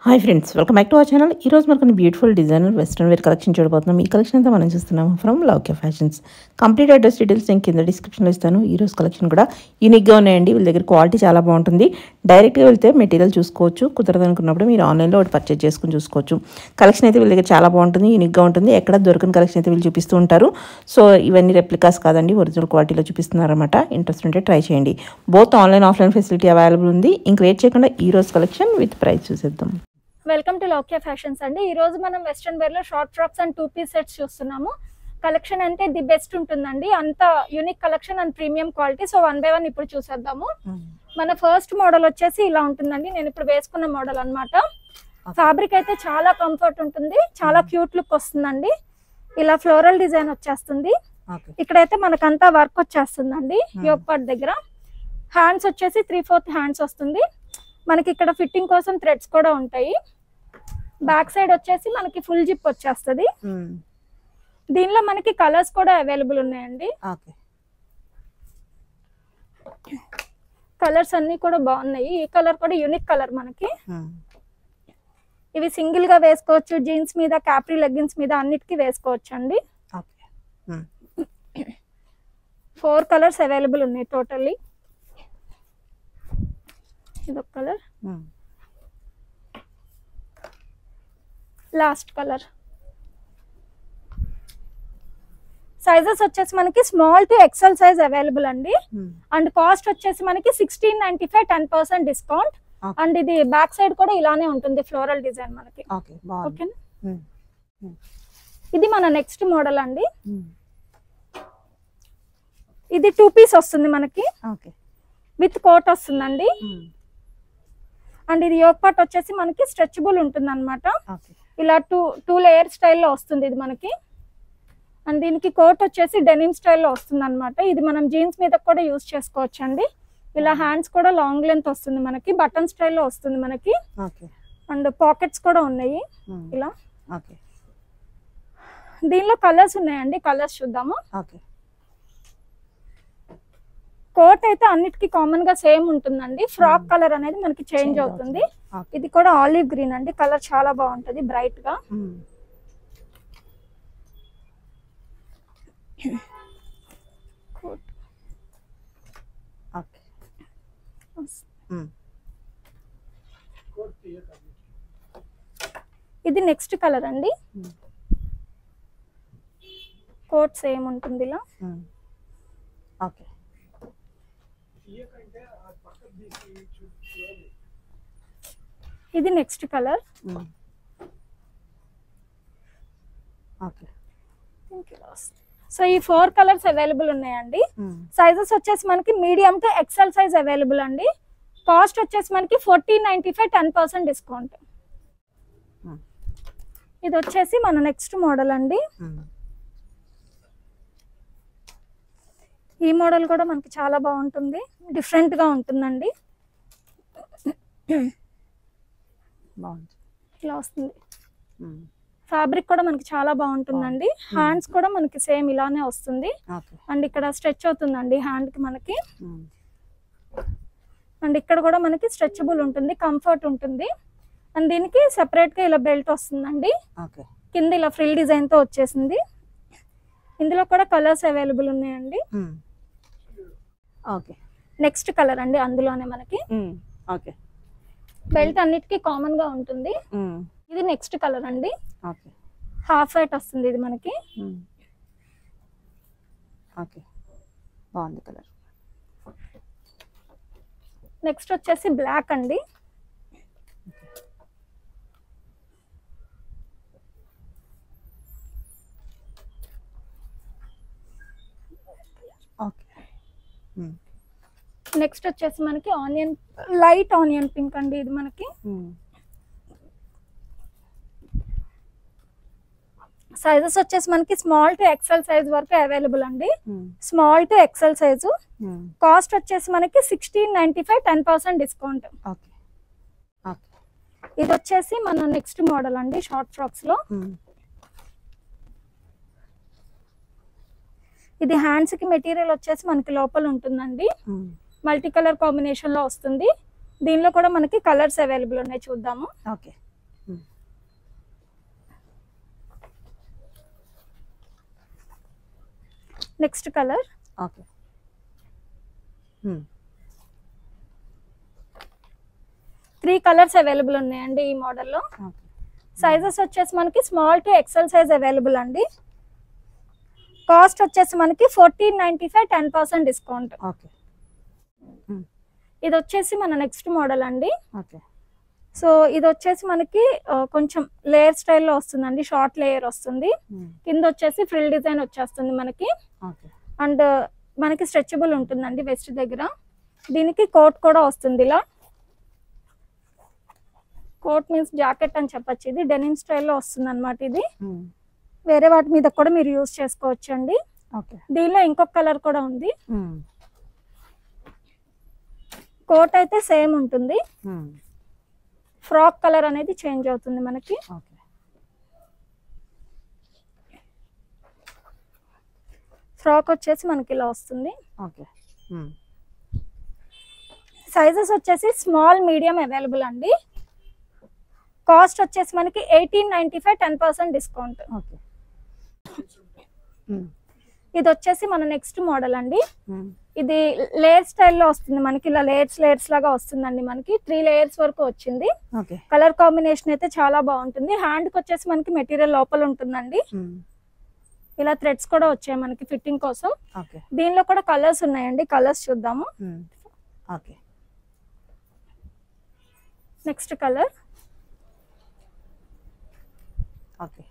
Hi friends welcome back to our channel ఈ రోజు మనకు beautiful designer western wear collection చూడబోతున్నాం ఈ కలెక్షన్ అంతా మనం చూస్తున్నాము from Loukya fashions complete address details నేను కింద డిస్క్రిప్షన్లో ఇస్తాను ఈ రోజు కలెక్షన్ కూడా యూనిక్గా ఉన్నాయండి వీళ్ళ దగ్గర క్వాలిటీ చాలా బాగుంటుంది డైరెక్ట్గా వెళ్తే మెటీరియల్ చూసుకోవచ్చు కుదరదు అనుకున్నప్పుడు మీరు ఆన్లైన్లో ఒకటి పర్చేజ్ చేసుకుని చూసుకోవచ్చు కలెక్షన్ అయితే వీళ్ళ దగ్గర చాలా బాగుంటుంది యూనిక్గా ఉంటుంది ఎక్కడ దొరకని కలెక్షన్ అయితే వీళ్ళు చూపిస్తూ ఉంటారు సో ఇవన్నీ రెప్లికాస్ కాదండి ఒరిజినల్ క్వాలిటీలో చూపిస్తున్నారన్నమాట ఇంట్రెస్ట్ ఉంటే ట్రై చేయండి both online offline facility available ఉంది ఇంక లేట్ చేయకుండా ఈ రోజు కలెక్షన్ విత్ ప్రైస్ చూసేద్దాం వెల్కమ్ టు లోక్యా ఫ్యాషన్స్ అండి ఈ రోజు మనం వెస్ట్రన్ వేర్ లో short frocks and two piece sets చూస్తున్నాము కలెక్షన్ అంటే ది బెస్ట్ ఉంటుందండి అంత unique collection and premium quality so one by one ఇప్పుడు చూసేద్దాము మన ఫస్ట్ మోడల్ వచ్చేసి ఇలా ఉంటుందండి నేను ఇప్పుడు వేసుకున్న మోడల్ అన్నమాట ఫ్యాబ్రిక్ అయితే చాలా కంఫర్ట్ ఉంటుంది చాలా క్యూట్ లుక్ వస్తుందండి ఇలా ఫ్లోరల్ డిజైన్ వచ్చేస్తుంది ఓకే ఇక్కడైతే మనకంతా వర్క్ వచ్చేస్తుందండి యోగ్ పార్ట్ దగ్గర హ్యాండ్స్ వచ్చేసి త్రీ ఫోర్త్ హ్యాండ్స్ వస్తుంది మనకి ఇక్కడ ఫిట్టింగ్ కోసం థ్రెడ్స్ కూడా ఉంటాయి బ్యాక్ సైడ్ వచ్చేసి మనకి ఫుల్ జిప్ వచ్చేస్తుంది దీనిలో మనకి కలర్స్ కూడా అవైలబుల్ ఉన్నాయండి ఓకే కలర్స్ అన్ని కూడా బాగున్నాయి ఈ కలర్ కూడా యూనిక్ కలర్ మనకి ఇవి సింగిల్ గా వేసుకోవచ్చు జీన్స్ మీద క్యాప్రీ లెగ్గిన్స్ మీద అన్నిటికీ వేసుకోవచ్చు అండి ఓకే ఫోర్ కలర్స్ అవైలబుల్ ఉన్నాయి టోటల్లీ ఇదొక కలర్ లాస్ట్ కలర్ సైజెస్ వచ్చేసి మనకి small to XL size available అండి అండ్ కాస్ట్ వచ్చేసి మనకి sixteen ninety five ten percent discount Okay. And ఇది బ్యాక్ సైడ్ కూడా ఇలానే ఉంటుంది ఫ్లోరల్ డిజైన్ మనకి ఓకే బాగుంది ఓకేనా ఇది మన నెక్స్ట్ మోడల్ అండి ఇది టూ పీస్ వస్తుంది మనకి ఓకే విత్ కోట్ వస్తుందండి అండ్ ఇది యోగ్ పార్ట్ వచ్చేసి మనకి స్ట్రెచబుల్ ఉంటుంది అనమాట ఓకే ఇలా టూ టూ లేయర్ స్టైల్లో వస్తుంది ఇది మనకి అండ్ దీనికి కోట్ వచ్చేసి డెనిమ్ స్టైల్లో వస్తుంది అనమాట ఇది మనం జీన్స్ మీద కూడా యూజ్ చేసుకోవచ్చు అండి ఇలా హ్యాండ్స్ కూడా లాంగ్ లెంత్ వస్తుంది మనకి బటన్ స్టైల్లో వస్తుంది మనకి ఓకే అండ్ పాకెట్స్ కూడా ఉన్నాయి ఇలా ఓకే దీనిలో కలర్స్ ఉన్నాయండి కలర్స్ చూద్దాము ఓకే కోట్ అయితే అన్నిటికీ కామన్ గా సేమ్ ఉంటుందండి ఫ్రాక్ కలర్ అనేది మనకి చేంజ్ అవుతుంది ఇది కూడా ఆలివ్ గ్రీన్ అండి కలర్ చాలా బాగుంటది బ్రైట్ గా కోట్ ఓకే ఇది నెక్స్ట్ కలర్ అండి కోట్ సేమ్ ఉంటుంది ఇలా ఓకే ఇది నెక్స్ట్ కలర్ ఓకే సో ఈ ఫోర్ కలర్స్ అవైలబుల్ ఉన్నాయండి సైజెస్ వచ్చేసి మనకి medium to XL size available అండి కాస్ట్ వచ్చేసి మనకి fourteen ninety five ten percent discount ఇది వచ్చేసి మన నెక్స్ట్ మోడల్ అండి ఈ మోడల్ కూడా మనకి చాలా బాగుంటుంది డిఫరెంట్ గా ఉంటుందండి బాగుంది ఇలా వస్తుంది ఫ్యాబ్రిక్ కూడా మనకి చాలా బాగుంటుందండి హ్యాండ్స్ కూడా మనకి సేమ్ ఇలానే వస్తుంది ఓకే అండ్ ఇక్కడ స్ట్రెచ్ అవుతుందండి హ్యాండ్ కి మనకి అండ్ ఇక్కడ కూడా మనకి స్ట్రెచబుల్ ఉంటుంది కంఫర్ట్ ఉంటుంది అండ్ దీనికి సెపరేట్ గా ఇలా బెల్ట్ వస్తుందండి ఓకే కింద ఇలా ఫ్రిల్ డిజైన్ తో వచ్చేసింది ఇందులో కూడా కలర్స్ అవైలబుల్ ఉన్నాయండి ఓకే నెక్స్ట్ కలర్ అండి అందులోనే మనకి ఓకే బెల్ట్ అన్నిటికీ కామన్ గా ఉంటుంది ఇది నెక్స్ట్ కలర్ అండి ఓకే హాఫ్ వైట్ వస్తుంది ఇది మనకి ఓకే బాగుంది కలర్ నెక్స్ట్ వచ్చేసి బ్లాక్ అండి ఓకే నెక్స్ట్ వచ్చేసి మనకి ఆనియన్ లైట్ ఆనియన్ పింక్ అండి ఇది మనకి సైజెస్ వచ్చేసి మనకి స్మాల్ టు ఎక్సెల్ సైజ్ వరకు అవైలబుల్ అండి small to XL size cost వచ్చేసి మనకి sixteen ninety five ten percent discount okay okay ఇది వచ్చేసి మన నెక్స్ట్ మోడల్ అండి షార్ట్ ఫ్రాక్స్ లో ఇది హ్యాండ్స్ కి మెటీరియల్ వచ్చేసి మనకి లోపల ఉంటుందండి మల్టీ కలర్ కాంబినేషన్ లో వస్తుంది దీనిలో కూడా మనకి కలర్స్ అవైలబుల్ ఉన్నాయి చూద్దాము okay next colour okay three colours available ఉన్నాయండి ఈ మోడల్లో ఓకే సైజెస్ వచ్చేసి మనకి small to XL size available అండి కాస్ట్ వచ్చేసి మనకి fourteen ninety five ten percent discount okay ఇది వచ్చేసి మన నెక్స్ట్ మోడల్ అండి ఓకే సో ఇది వచ్చేసి మనకి ఆ, కొంచెం లేయర్ స్టైల్లో వస్తుందండి షార్ట్ లేయర్ వస్తుంది కింద వచ్చేసి ఫ్రిల్ డిజైన్ వచ్చేస్తుంది మనకి ఓకే అండ్ మనకి స్ట్రెచబుల్ ఉంటుందండి వెస్ట్ దగ్గర దీనికి కోట్ కూడా వస్తుంది ఇలా కోట్ మీన్స్ జాకెట్ అని చెప్పొచ్చు ఇది డెనిమ్ స్టైల్లో వస్తుంది అనమాట ఇది వేరే వాటి మీద కూడా మీరు యూస్ చేసుకోవచ్చు అండి ఓకే దీనిలో ఇంకొక కలర్ కూడా ఉంది కోట్ అయితే సేమ్ ఉంటుంది ఫ్రాక్ కలర్ అనేది చేంజ్ అవుతుంది మనకి ఓకే ఫ్రాక్ వచ్చేసి మనకి ఇలా వస్తుంది ఓకే సైజెస్ వచ్చేసి స్మాల్ మీడియం అవైలబుల్ అండి కాస్ట్ వచ్చేసి మనకి eighteen ninety five ten percent discount okay ఇది వచ్చేసి మన నెక్స్ట్ మోడల్ అండి ఇది లేయర్ స్టైల్లో వస్తుంది మనకి ఇలా లేయర్స్ లేయర్స్ లాగా వస్తుందండి మనకి త్రీ లేయర్స్ వరకు వచ్చింది ఓకే కలర్ కాంబినేషన్ అయితే చాలా బాగుంటుంది హ్యాండ్ కి వచ్చేసి మనకి మెటీరియల్ లోపల ఉంటుందండి ఇలా థ్రెడ్స్ కూడా వచ్చాయి మనకి ఫిట్టింగ్ కోసం ఓకే దీనిలో కూడా కలర్స్ ఉన్నాయండి కలర్స్ చూద్దాము ఓకే నెక్స్ట్ కలర్ ఓకే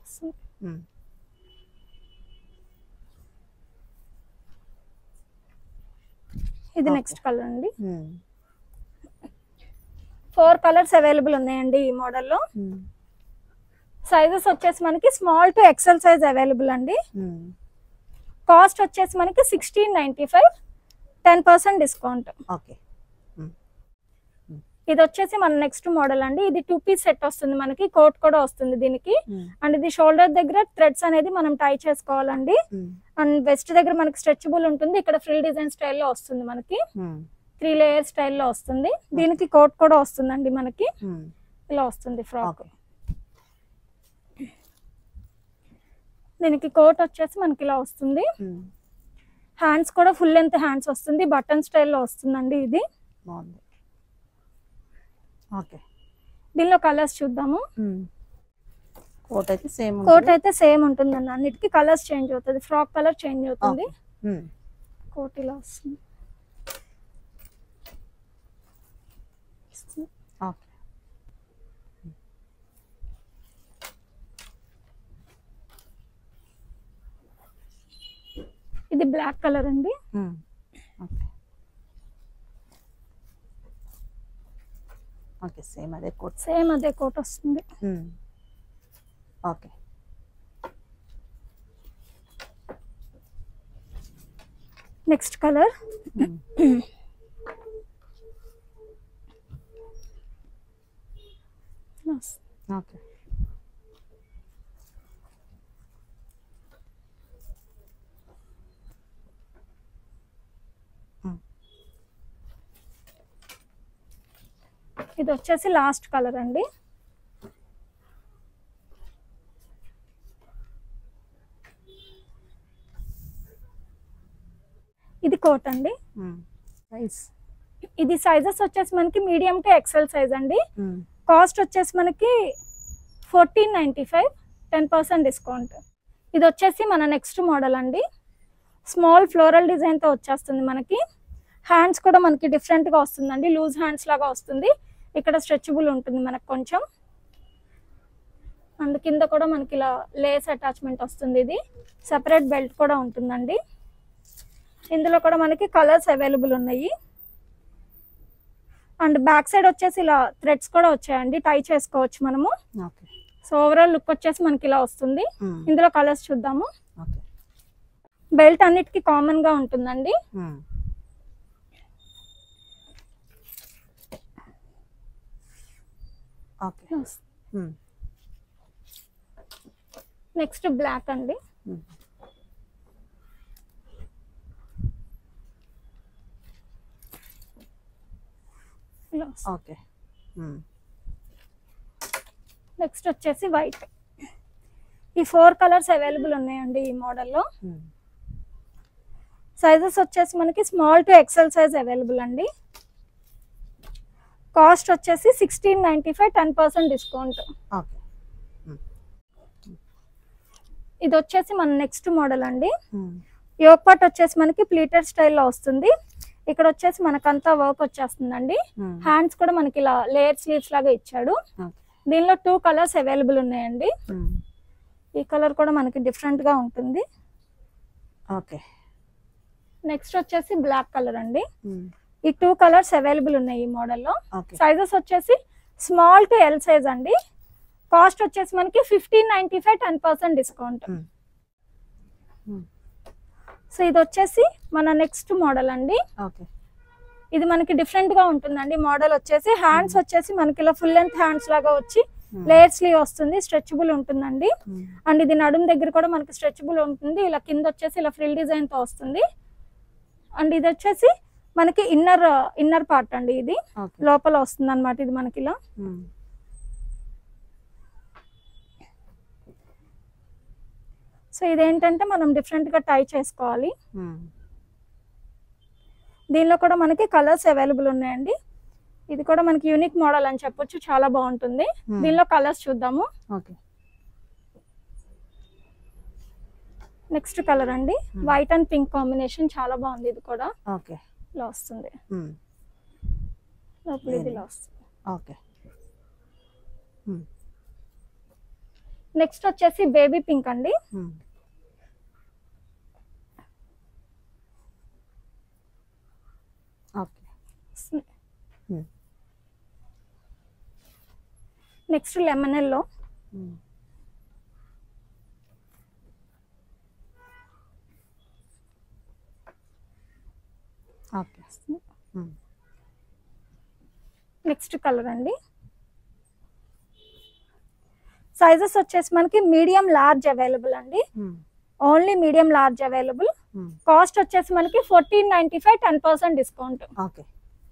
ఇది Okay. నెక్స్ట్ కలర్ అండి ఫోర్ కలర్స్ అవైలబుల్ ఉన్నాయండి ఈ మోడల్లో సైజెస్ వచ్చేసి మనకి small to XL size available అండి కాస్ట్ వచ్చేసి మనకి sixteen ninety five ten percent discount okay ఇది వచ్చేసి మన నెక్స్ట్ మోడల్ అండి ఇది టూ పీస్ సెట్ వస్తుంది మనకి కోట్ కూడా వస్తుంది దీనికి అండ్ ఇది షోల్డర్ దగ్గర థ్రెడ్స్ అనేది మనం టై చేసుకోవాలండి అండ్ వెస్ట్ దగ్గర మనకి స్ట్రెచబుల్ ఉంటుంది ఇక్కడ ఫ్రిల్ డిజైన్ స్టైల్లో వస్తుంది మనకి త్రీ లేయర్ స్టైల్లో వస్తుంది దీనికి కోట్ కూడా వస్తుందండి మనకి ఇలా వస్తుంది ఫ్రాక్ ఓకే దీనికి కోట్ వచ్చేసి మనకి ఇలా వస్తుంది హ్యాండ్స్ కూడా ఫుల్ లెంత్ హ్యాండ్స్ వస్తుంది బటన్ స్టైల్లో వస్తుందండి ఇది బాగుంది ఓకే దీనిలో కలర్స్ చూద్దాము కోట్ అయితే సేమ్ కోట్ అయితే సేమ్ ఉంటుందండి అన్నిటికీ కలర్స్ చేంజ్ అవుతుంది ఫ్రాక్ కలర్ చేంజ్ అవుతుంది కోట్ ఇలా వస్తుంది ఓకే ఇది బ్లాక్ కలర్ అండి ఓకే ఓకే సేమ్ అదే కోట్ సేమ్ అదే కోట్ వస్తుంది ఓకే నెక్స్ట్ కలర్ ఓకే ఇది వచ్చేసి లాస్ట్ కలర్ అండి ఇది కోట్ అండి సైజ్ ఇది సైజెస్ వచ్చేసి మనకి మీడియం టు ఎక్సెల్ సైజ్ అండి కాస్ట్ వచ్చేసి మనకి fourteen ninety five ten percent discount ఇది వచ్చేసి మన నెక్స్ట్ మోడల్ అండి స్మాల్ ఫ్లోరల్ డిజైన్తో వచ్చేస్తుంది మనకి హ్యాండ్స్ కూడా మనకి డిఫరెంట్గా వస్తుందండి లూజ్ హ్యాండ్స్ లాగా వస్తుంది ఇక్కడ స్ట్రెచబుల్ ఉంటుంది మనకు కొంచెం అండ్ కింద కూడా మనకి ఇలా లేస్ అటాచ్మెంట్ వస్తుంది ఇది సెపరేట్ బెల్ట్ కూడా ఉంటుందండి ఇందులో కూడా మనకి కలర్స్ అవైలబుల్ ఉన్నాయి అండ్ బ్యాక్ సైడ్ వచ్చేసి ఇలా థ్రెడ్స్ కూడా వచ్చాయండి టై చేసుకోవచ్చు మనము ఓకే సో ఓవరాల్ లుక్ వచ్చేసి మనకి ఇలా వస్తుంది ఇందులో కలర్స్ చూద్దాము ఓకే బెల్ట్ అన్నిటికీ కామన్ గా ఉంటుందండి ఓకే నెక్స్ట్ బ్లాక్ అండి ఇలా ఓకే నెక్స్ట్ వచ్చేసి వైట్ ఈ ఫోర్ కలర్స్ అవైలబుల్ ఉన్నాయండి ఈ మోడల్లో సైజెస్ వచ్చేసి మనకి small to XL size available అండి కాస్ట్ వచ్చేసి sixteen ninety five ten percent discount okay ఇది వచ్చేసి మన నెక్స్ట్ మోడల్ అండి యోగ్ పార్ట్ వచ్చేసి మనకి ప్లీటెడ్ స్టైల్లో వస్తుంది ఇక్కడ వచ్చేసి మనకంతా వర్క్ వచ్చేస్తుందండి హ్యాండ్స్ కూడా మనకి ఇలా లేయర్ స్లీవ్స్ లాగా ఇచ్చాడు దీనిలో టూ కలర్స్ అవైలబుల్ ఉన్నాయండి ఈ కలర్ కూడా మనకి డిఫరెంట్ గా ఉంటుంది ఓకే నెక్స్ట్ వచ్చేసి బ్లాక్ కలర్ అండి ఈ టూ కలర్స్ అవైలబుల్ ఉన్నాయి ఈ మోడల్లో ఓకే సైజెస్ వచ్చేసి స్మాల్ టు ఎల్ సైజ్ అండి కాస్ట్ వచ్చేసి మనకి fifteen ninety five ten percent discount so ఇది వచ్చేసి మన నెక్స్ట్ మోడల్ అండి ఓకే ఇది మనకి డిఫరెంట్ గా ఉంటుందండి మోడల్ వచ్చేసి హ్యాండ్స్ వచ్చేసి మనకి ఇలా ఫుల్ లెంత్ హ్యాండ్స్ లాగా వచ్చి లేయర్ స్లీవ్ వస్తుంది స్ట్రెచబుల్ ఉంటుందండి అండ్ ఇది నడుము దగ్గర కూడా మనకి స్ట్రెచబుల్ ఉంటుంది ఇలా కింద వచ్చేసి ఇలా ఫ్రిల్ డిజైన్ తో వస్తుంది అండ్ ఇది వచ్చేసి మనకి ఇన్నర్ ఇన్నర్ పార్ట్ అండి ఇది ఓకే లోపల వస్తుంది అనమాట ఇది మనకి ఇలా సో ఇదేంటంటే మనం డిఫరెంట్ గా టై చేసుకోవాలి దీనిలో కూడా మనకి కలర్స్ అవైలబుల్ ఉన్నాయండి ఇది కూడా మనకి యూనిక్ మోడల్ అని చెప్పొచ్చు చాలా బాగుంటుంది దీనిలో కలర్స్ చూద్దాము ఓకే నెక్స్ట్ కలర్ అండి వైట్ అండ్ పింక్ కాంబినేషన్ చాలా బాగుంది ఇది కూడా ఓకే ఇలా వస్తుంది లోపల ఇది ఇలా వస్తుంది ఓకే నెక్స్ట్ వచ్చేసి బేబీ పింక్ అండి okay next lemon yellow okay next colour అండి సైజెస్ వచ్చేసి మనకి మీడియం లార్జ్ అవైలబుల్ అండి only medium large available cost వచ్చేసి మనకి fourteen ninety five ten percent discount okay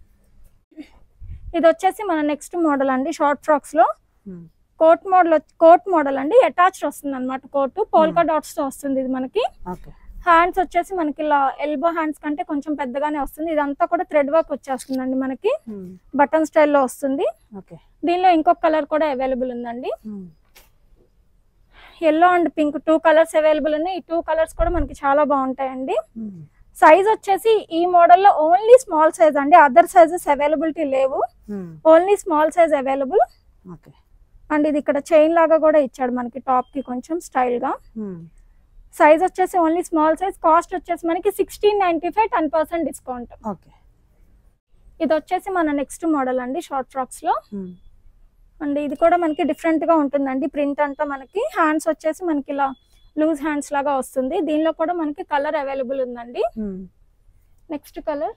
ఇది వచ్చేసి మన నెక్స్ట్ మోడల్ అండి షార్ట్ ఫ్రాక్స్ లో కోట్ మోడల్ కోట్ మోడల్ అండి అటాచ్డ్ వస్తుంది అనమాట కోట్ పోల్కా డాట్స్ తో వస్తుంది ఇది మనకి ఓకే హ్యాండ్స్ వచ్చేసి మనకి ఇలా ఎల్బో హ్యాండ్స్ కంటే కొంచెం పెద్దగానే వస్తుంది ఇదంతా కూడా థ్రెడ్ వర్క్ వచ్చేస్తుందండి మనకి బటన్ స్టైల్లో వస్తుంది ఓకే దీనిలో ఇంకొక కలర్ కూడా అవైలబుల్ ఉందండి yellow and pink two colours available ఉన్నాయి ఈ టూ కలర్స్ కూడా మనకి చాలా బాగుంటాయండి సైజ్ వచ్చేసి ఈ మోడల్లో ఓన్లీ స్మాల్ సైజ్ అండి అదర్ సైజెస్ అవైలబిలిటీ లేవు only small size available okay and ఇది ఇక్కడ చైన్ లాగా కూడా ఇచ్చాడు మనకి టాప్ కి కొంచెం స్టైల్ గా సైజ్ వచ్చేసి ఓన్లీ స్మాల్ సైజ్ కాస్ట్ వచ్చేసి మనకి sixteen ninety five ten percent discount okay ఇది వచ్చేసి మన నెక్స్ట్ మోడల్ అండి షార్ట్ ఫ్రాక్స్ లో అండ్ ఇది కూడా మనకి డిఫరెంట్ గా ఉంటుందండి ప్రింట్ అంతా మనకి హ్యాండ్స్ వచ్చేసి మనకి ఇలా లూజ్ హ్యాండ్స్ లాగా వస్తుంది దీనిలో కూడా మనకి కలర్ అవైలబుల్ ఉందండి next colour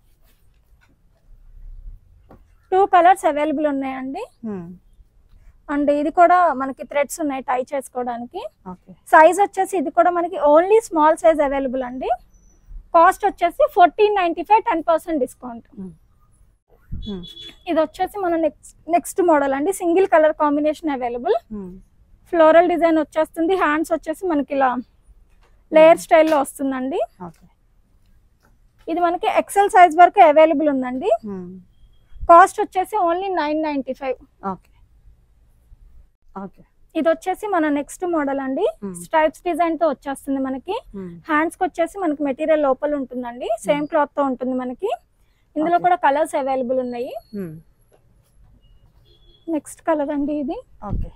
two colours available ఉన్నాయండి అండ్ ఇది కూడా మనకి థ్రెడ్స్ ఉన్నాయి టై చేసుకోవడానికి ఓకే సైజ్ వచ్చేసి ఇది కూడా మనకి ఓన్లీ స్మాల్ సైజ్ అవైలబుల్ అండి కాస్ట్ వచ్చేసి fourteen ninety five ten percent discount ఇది వచ్చేసి మన నెక్స్ట్ నెక్స్ట్ మోడల్ అండి single colour combination available floral design వచ్చేస్తుంది హ్యాండ్స్ వచ్చేసి మనకి ఇలా లేయర్ స్టైల్లో వస్తుందండి ఓకే ఇది మనకి ఎక్సెల్ సైజ్ వరకు అవైలబుల్ ఉందండి కాస్ట్ వచ్చేసి only nine ninety five okay okay ఇది వచ్చేసి మన నెక్స్ట్ మోడల్ అండి Hmm. స్ట్రైప్స్ డిజైన్ తో వచ్చేస్తుంది మనకి హ్యాండ్స్ కి వచ్చేసి మనకి మెటీరియల్ లోపల ఉంటుందండి సేమ్ క్లాత్ తో ఉంటుంది మనకి ఇందులో Okay. కూడా కలర్స్ అవైలబుల్ ఉన్నాయి నెక్స్ట్ కలర్ అండి ఇది ఓకే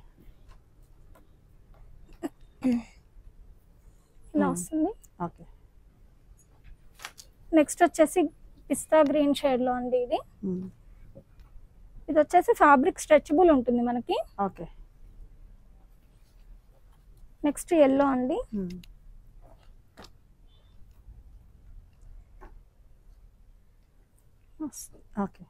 ఇలా Hmm. వస్తుంది ఓకే నెక్స్ట్ వచ్చేసి పిస్తా గ్రీన్ షేడ్ లో అండి ఇది ఇది వచ్చేసి ఫ్యాబ్రిక్ స్ట్రెచబుల్ ఉంటుంది మనకి ఓకే నెక్స్ట్ ఎల్లో అండి okay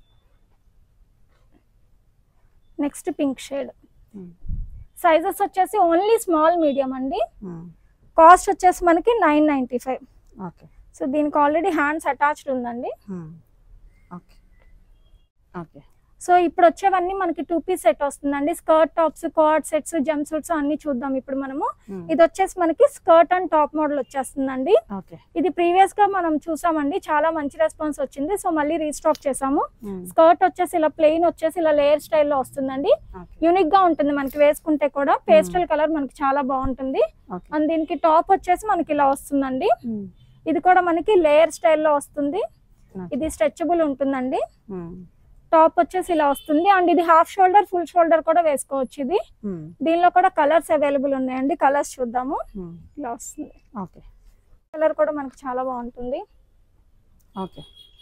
next pink shade sizes వచ్చేసి ఓన్లీ స్మాల్ మీడియం అండి కాస్ట్ వచ్చేసి మనకి nine ninety five okay so దీనికి ఆల్రెడీ హ్యాండ్స్ అటాచ్డ్ ఉందండి ఓకే ఓకే సో ఇప్పుడు వచ్చేవన్నీ మనకి టూ పీస్ సెట్ వస్తుందండి skirt tops co-ord sets jumpsuits అన్ని చూద్దాం ఇప్పుడు మనము ఇది వచ్చేసి మనకి స్కర్ట్ అండ్ టాప్ మోడల్ వచ్చేస్తుందండి ఓకే ఇది ప్రీవియస్ గా మనం చూసామండి చాలా మంచి రెస్పాన్స్ వచ్చింది సో మళ్ళీ రీస్టాక్ చేసాము స్కర్ట్ వచ్చేసి ఇలా ప్లెయిన్ వచ్చేసి ఇలా లేయర్ స్టైల్లో వస్తుందండి యూనిక్ గా ఉంటుంది మనకి వేసుకుంటే కూడా పేస్టల్ కలర్ మనకి చాలా బాగుంటుంది ఓకే అండ్ దీనికి టాప్ వచ్చేసి మనకి ఇలా వస్తుందండి ఇది కూడా మనకి లేయర్ స్టైల్లో వస్తుంది ఇది స్ట్రెచబుల్ ఉంటుందండి టాప్ వచ్చేసి ఇలా వస్తుంది అండ్ ఇది హాఫ్ షోల్డర్ ఫుల్ షోల్డర్ కూడా వేసుకోవచ్చు ఇది దీనిలో కూడా కలర్స్ అవైలబుల్ ఉన్నాయండి కలర్స్ చూద్దాము ఇలా వస్తుంది ఓకే కలర్ కూడా మనకి చాలా బాగుంటుంది ఓకే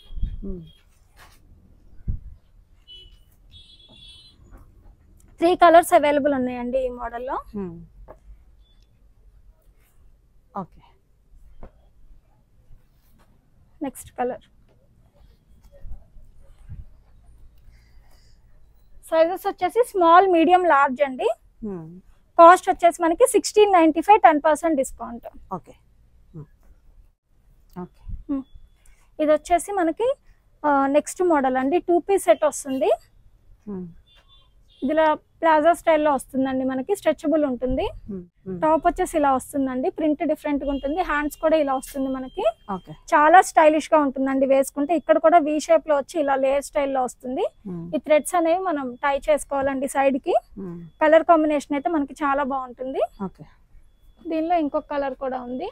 త్రీ కలర్స్ అవైలబుల్ ఉన్నాయండి ఈ మోడల్లో ఓకే నెక్స్ట్ కలర్ సైజెస్ వచ్చేసి స్మాల్ మీడియం లార్జ్ అండి కాస్ట్ వచ్చేసి మనకి sixteen ninety five ten percent discount okay okay ఇది వచ్చేసి మనకి నెక్స్ట్ మోడల్ అండి టూ పీస్ సెట్ వస్తుంది ఇదిలా ప్లాజా స్టైల్లో వస్తుందండి మనకి స్ట్రెచబుల్ ఉంటుంది టాప్ వచ్చేసి ఇలా వస్తుందండి ప్రింట్ డిఫరెంట్ గా ఉంటుంది హ్యాండ్స్ కూడా ఇలా వస్తుంది మనకి ఓకే చాలా స్టైలిష్ గా ఉంటుందండి వేసుకుంటే ఇక్కడ కూడా వి షేప్ లో వచ్చి ఇలా లేయర్ స్టైల్లో వస్తుంది ఈ థ్రెడ్స్ అనేవి మనం టై చేసుకోవాలండి సైడ్ కి కలర్ కాంబినేషన్ అయితే మనకి చాలా బాగుంటుంది ఓకే దీనిలో ఇంకొక కలర్ కూడా ఉంది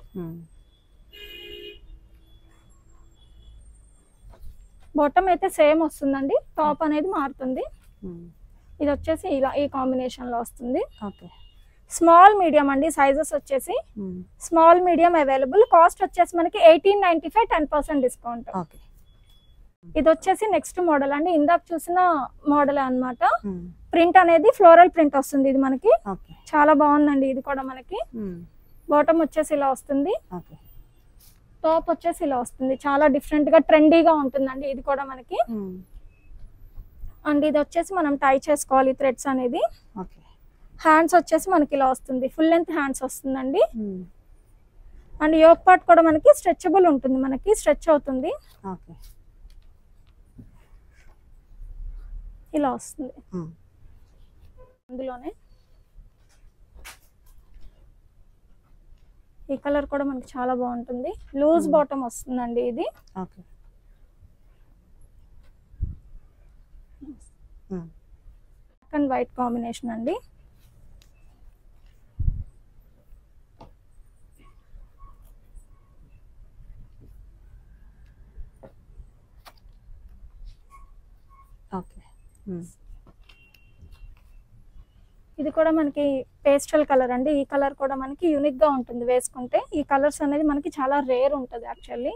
బాటమ్ అయితే సేమ్ వస్తుందండి టాప్ అనేది మారుతుంది ఇది వచ్చేసి ఇలా ఈ కాంబినేషన్ లో వస్తుంది ఓకే స్మాల్ మీడియం అండి సైజెస్ వచ్చేసి స్మాల్ మీడియం అవైలబుల్ కాస్ట్ వచ్చేసి మనకి eighteen ninety five ten percent discount okay ఇది వచ్చేసి నెక్స్ట్ మోడల్ అండి ఇందాక చూసిన మోడల్ అన్నమాట ప్రింట్ అనేది ఫ్లోరల్ ప్రింట్ వస్తుంది ఇది మనకి ఓకే చాలా బాగుందండి ఇది కూడా మనకి బాటమ్ వచ్చేసి ఇలా వస్తుంది ఓకే టాప్ వచ్చేసి ఇలా వస్తుంది చాలా డిఫరెంట్ గా ట్రెండీగా ఉంటుందండి ఇది కూడా మనకి అండ్ ఇది వచ్చేసి మనం టై చేసుకోవాలి థ్రెడ్స్ అనేది ఓకే హ్యాండ్స్ వచ్చేసి మనకి ఇలా వస్తుంది ఫుల్ లెంత్ హ్యాండ్స్ వస్తుందండి అండ్ యోక్ పార్ట్ కూడా మనకి స్ట్రెచబుల్ ఉంటుంది మనకి స్ట్రెచ్ అవుతుంది ఓకే ఇలా వస్తుంది అందులోనే ఈ కలర్ కూడా మనకి చాలా బాగుంటుంది లూజ్ బాటమ్ వస్తుందండి ఇది okay black and white combination అండి ఓకే ఇది కూడా మనకి పేస్టల్ కలర్ అండి ఈ కలర్ కూడా మనకి యూనిక్ గా ఉంటుంది వేసుకుంటే ఈ కలర్స్ అనేది మనకి చాలా రేర్ ఉంటుంది యాక్చువల్లీ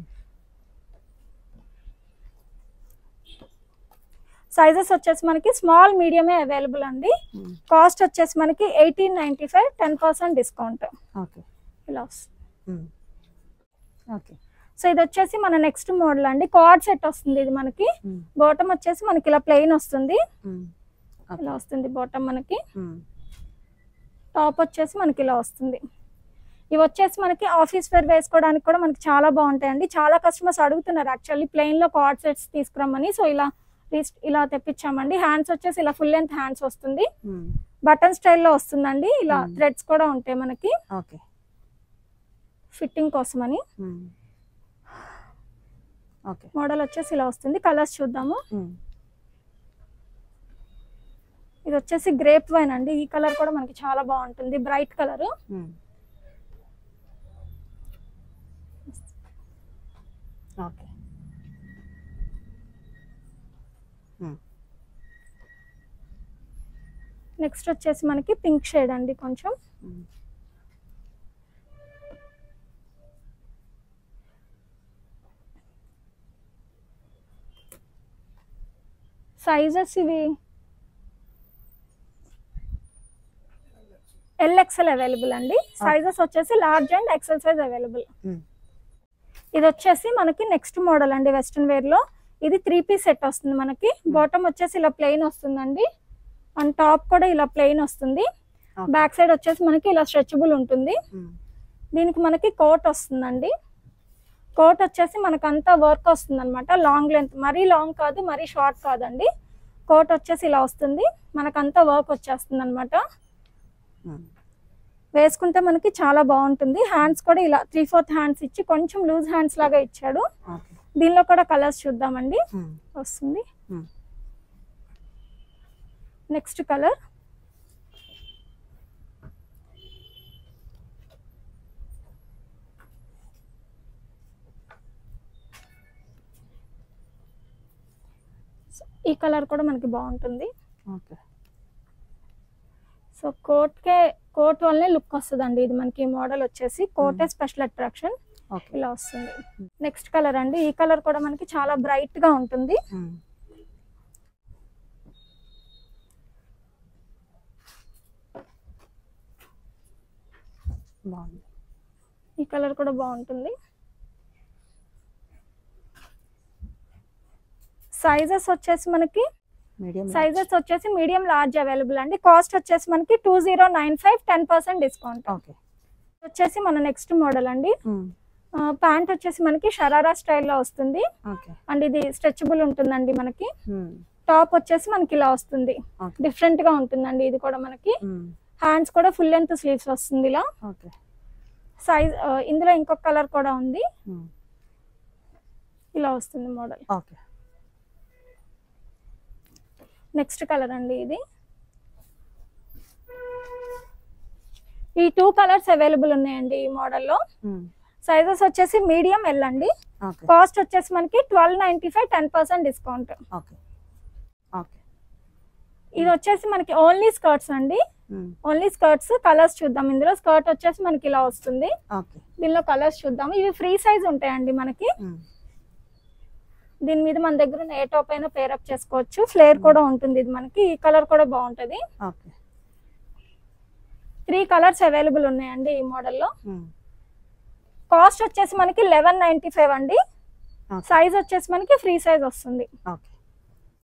సైజెస్ వచ్చేసి మనకి స్మాల్ మీడియమే అవైలబుల్ అండి కాస్ట్ వచ్చేసి మనకి eighteen ninety five ten percent discount okay ఇలా వస్తుంది ఓకే సో ఇది వచ్చేసి మన నెక్స్ట్ మోడల్ అండి కార్డ్ సెట్ వస్తుంది ఇది మనకి బాటమ్ వచ్చేసి మనకి ఇలా ప్లెయిన్ వస్తుంది ఇలా వస్తుంది బాటమ్ మనకి టాప్ వచ్చేసి మనకి ఇలా వస్తుంది ఇవి వచ్చేసి మనకి ఆఫీస్ వేర్ వేసుకోవడానికి కూడా మనకి చాలా బాగుంటాయండి చాలా కస్టమర్స్ అడుగుతున్నారు యాక్చువల్లీ ప్లెయిన్ లో కార్డ్ సెట్స్ తీసుకురమ్మని సో ఇలా రీస్- ఇలా తెప్పించామండి హ్యాండ్స్ వచ్చేసి ఇలా ఫుల్ లెంత్ హ్యాండ్స్ వస్తుంది బటన్ స్టైల్లో వస్తుందండి ఇలా Hmm. థ్రెడ్స్ కూడా ఉంటాయి మనకి ఓకే ఫిట్టింగ్ కోసమని ఓకే మోడల్ వచ్చేసి ఇలా వస్తుంది కలర్స్ చూద్దాము ఇది వచ్చేసి గ్రేప్ వైన్ అండి ఈ కలర్ కూడా మనకి చాలా బాగుంటుంది బ్రైట్ కలర్ ఓకే నెక్స్ట్ వచ్చేసి మనకి పింక్ షేడ్ అండి కొంచెం సైజెస్ ఇవి ఎల్ ఎక్సెల్ అవైలబుల్ అండి సైజెస్ వచ్చేసి large and XL size available ఇది వచ్చేసి మనకి నెక్స్ట్ మోడల్ అండి వెస్ట్రన్ వేర్ లో ఇది త్రీ పీస్ సెట్ వస్తుంది మనకి బాటమ్ వచ్చేసి ఇలా ప్లెయిన్ వస్తుందండి అండ్ టాప్ కూడా ఇలా ప్లెయిన్ వస్తుంది Okay. బ్యాక్ సైడ్ వచ్చేసి మనకి ఇలా స్ట్రెచబుల్ ఉంటుంది దీనికి మనకి కోట్ వస్తుందండి కోట్ వచ్చేసి మనకంతా వర్క్ వస్తుంది అనమాట లాంగ్ లెంత్ మరీ లాంగ్ కాదు మరీ షార్ట్ కాదండి కోట్ వచ్చేసి ఇలా వస్తుంది మనకంతా వర్క్ వచ్చేస్తుంది అనమాట వేసుకుంటే మనకి చాలా బాగుంటుంది హ్యాండ్స్ కూడా ఇలా త్రీ ఫోర్త్ హ్యాండ్స్ ఇచ్చి కొంచెం లూజ్ హ్యాండ్స్ లాగా ఇచ్చాడు ఓకే దీనిలో కూడా కలర్స్ చూద్దామండి వస్తుంది నెక్స్ట్ కలర్ ఈ కలర్ కూడా మనకి బాగుంటుంది ఓకే సో కోట్కే కోట్ వల్లనే లుక్ వస్తుందండి ఇది మనకి మోడల్ వచ్చేసి కోటే స్పెషల్ అట్రాక్షన్ ఓకే ఇలా వస్తుంది నెక్స్ట్ కలర్ అండి ఈ కలర్ కూడా మనకి చాలా బ్రైట్ గా ఉంటుంది బాగుంది ఈ కలర్ కూడా బాగుంటుంది సైజెస్ వచ్చేసి మనకి మీడియం సైజెస్ వచ్చేసి మీడియం లార్జ్ అవైలబుల్ అండి కాస్ట్ వచ్చేసి మనకి two zero nine five ten percent discount okay వచ్చేసి మన నెక్స్ట్ మోడల్ అండి ప్యాంట్ వచ్చేసి మనకి షరారా స్టైల్లో వస్తుంది ఓకే అండ్ ఇది స్ట్రెచబుల్ ఉంటుందండి మనకి టాప్ వచ్చేసి మనకి ఇలా వస్తుంది ఓకే డిఫరెంట్ గా ఉంటుందండి ఇది కూడా మనకి హ్యాండ్స్ కూడా ఫుల్ లెంత్ స్లీవ్స్ వస్తుంది ఇలా ఓకే సైజ్ ఇందులో ఇంకొక కలర్ కూడా ఉంది ఇలా వస్తుంది మోడల్ ఓకే నెక్స్ట్ కలర్ అండి ఇది ఈ టూ కలర్స్ అవైలబుల్ ఉన్నాయండి ఈ మోడల్లో సైజెస్ వచ్చేసి మీడియం ఎల్ అండి ఓకే కాస్ట్ వచ్చేసి మనకి twelve ninety five ten percent discount okay okay ఇది వచ్చేసి మనకి ఓన్లీ స్కర్ట్స్ అండి ఓన్లీ స్కర్ట్స్ కలర్స్ చూద్దాం ఇందులో స్కర్ట్ వచ్చేసి మనకి ఇలా వస్తుంది ఓకే దీనిలో కలర్స్ చూద్దాం ఇవి ఫ్రీ సైజ్ ఉంటాయండి మనకి దీని మీద మన దగ్గర ఉన్న ఏ టాప్ అయినా పేరప్ చేసుకోవచ్చు ఫ్లేర్ కూడా ఉంటుంది ఇది మనకి ఈ కలర్ కూడా బాగుంటది ఓకే త్రీ కలర్స్ అవైలబుల్ ఉన్నాయండి ఈ మోడల్లో కాస్ట్ వచ్చేసి మనకి లెవెన్ నైన్టీ ఫైవ్ అండి Okay. సైజ్ వచ్చేసి మనకి ఫ్రీ సైజ్ వస్తుంది ఓకే